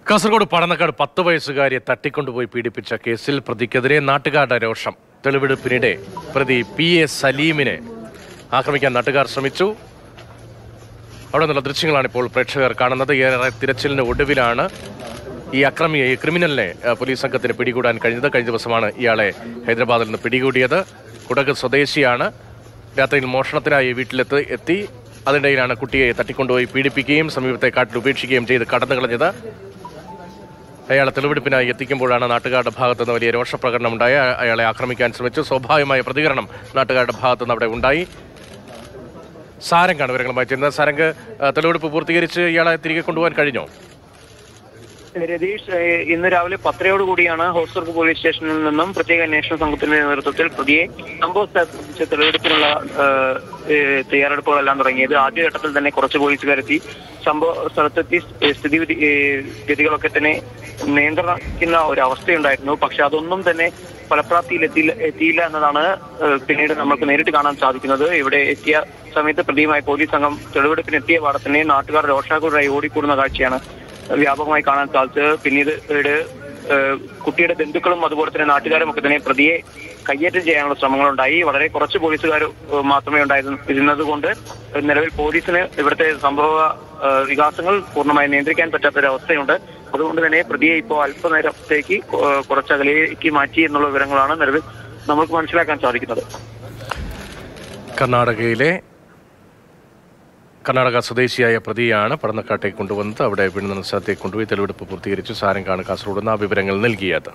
കാസർഗോഡ് പടന്നക്കാട് പത്ത് വയസ്സുകാരിയെ തട്ടിക്കൊണ്ടുപോയി പീഡിപ്പിച്ച കേസിൽ പ്രതിക്കെതിരെ നാട്ടുകാരുടെ രോഷം തെളിവെടുപ്പിനിടെ പ്രതി പി എ സലീമിനെ ആക്രമിക്കാൻ നാട്ടുകാർ ശ്രമിച്ചു അവിടെ നിന്നുള്ള ദൃശ്യങ്ങളാണ് ഇപ്പോൾ പ്രേക്ഷകർ കാണുന്നത് ഏറെ തിരച്ചിലിന് ഒടുവിലാണ് ഈ അക്രമിയെ ഈ ക്രിമിനലിനെ ആ, പോലീസ് സംഘത്തിന് പിടികൂടാൻ കഴിഞ്ഞത് കഴിഞ്ഞ ദിവസമാണ് ഇയാളെ ഹൈദരാബാദിൽ നിന്ന് പിടികൂടിയത് കുടക് സ്വദേശിയാണ് രാത്രിയിൽ മോഷണത്തിനായി വീട്ടിലെത്തി എത്തി അതിനിടയിലാണ് കുട്ടിയെ തട്ടിക്കൊണ്ടുപോയി പീഡിപ്പിക്കുകയും സമീപത്തെ കാട്ടിൽ ഉപേക്ഷിക്കുകയും ചെയ്ത് കടന്നു കളഞ്ഞത് അയാളെ തെളിവെടുപ്പിനായി എത്തിക്കുമ്പോഴാണ് നാട്ടുകാരുടെ ഭാഗത്തു നിന്ന് വലിയ രോഷപ്രകടനം ഉണ്ടായി അയ- അയാളെ ആക്രമിക്കാൻ ശ്രമിച്ചു സ്വാഭാവികമായ പ്രതികരണം നാട്ടുകാരുടെ ഭാഗത്തു നിന്ന് അവിടെ ഉണ്ടായി സാരംഗാണ് വിവരങ്ങളുമായി ചെയ്യുന്നത് സാരംഗ് ആ, തെളിവെടുപ്പ് പൂർത്തീകരിച്ച് ഇയാളെ തിരികെ കൊണ്ടുപോകാൻ കഴിഞ്ഞോ രതീഷ് ഏഹ്, ഇന്ന് രാവിലെ പത്തരയോട് കൂടിയാണ് ഹോസ്ദുർഗ് പോലീസ് സ്റ്റേഷനിൽ നിന്നും പ്രത്യേക അന്വേഷണ സംഘത്തിന്റെ നേതൃത്വത്തിൽ പ്രതിയെ സംഭവ സ്ഥലത്ത് തെളിവെടുപ്പിനുള്ള ഏഹ്, ഏഹ്, തയ്യാറെടുപ്പുകളെല്ലാം തുടങ്ങിയത് ആദ്യഘട്ടത്തിൽ തന്നെ കുറച്ച് പോലീസുകാരെത്തി സംഭവ സ്ഥലത്തെത്തി സ്ഥിതി ഗതികളൊക്കെ തന്നെ നിയന്ത്രിക്കുന്ന ഒരു അവസ്ഥയുണ്ടായിരുന്നു പക്ഷെ അതൊന്നും തന്നെ ഫലപ്രാപ്തിയിൽ എത്തിയില്ല എത്തിയില്ല എന്നതാണ് ഏഹ്, പിന്നീട് നമുക്ക് നേരിട്ട് കാണാൻ സാധിക്കുന്നത് ഇവിടെ എത്തിയ സമയത്ത് പ്രതിയുമായി പോലീസ് സംഘം തെളിവെടുപ്പിന് എത്തിയ പാടെ തന്നെ നാട്ടുകാർ രോഷാകുലരായി ഓടിക്കൂടുന്ന കാഴ്ചയാണ് വ്യാപകമായി കാണാൻ സാധിച്ചത് പിന്നീട് ഇവിടെ ഏഹ്, കുട്ടിയുടെ ബന്ധുക്കളും അതുപോലെ തന്നെ നാട്ടുകാരും ഒക്കെ തന്നെ പ്രതിയെ കയ്യേറ്റം ചെയ്യാനുള്ള ശ്രമങ്ങളുണ്ടായി വളരെ കുറച്ച് പോലീസുകാർ ഏഹ്, മാത്രമേ ഉണ്ടായിരുന്നു ഇരുന്നത് കൊണ്ട് നിലവിൽ പോലീസിന് ഇവിടുത്തെ സംഭവ ഏഹ്, വികാസങ്ങൾ പൂർണ്ണമായി നിയന്ത്രിക്കാൻ പറ്റാത്തൊരവസ്ഥയുണ്ട് അതുകൊണ്ട് തന്നെ പ്രതിയെ ഇപ്പോൾ അല്പനേരത്തേക്ക് ഏഹ്, കുറച്ചകലേക്ക് മാറ്റി എന്നുള്ള വിവരങ്ങളാണ് നിലവിൽ നമുക്ക് മനസ്സിലാക്കാൻ സാധിക്കുന്നത് കർണാടകയിലെ കർണാടക സ്വദേശിയായ പ്രതിയാണ് പടന്നക്കാട്ടേക്ക് കൊണ്ടുവന്നത് അവിടെ വീണ്ടും സ്ഥലത്തേക്ക് കൊണ്ടുപോയി തെളിവെടുപ്പ് പൂർത്തീകരിച്ചു സാരംഗാണ് കാസർഗോഡ് നിന്ന് ആ വിവരങ്ങൾ നൽകിയത്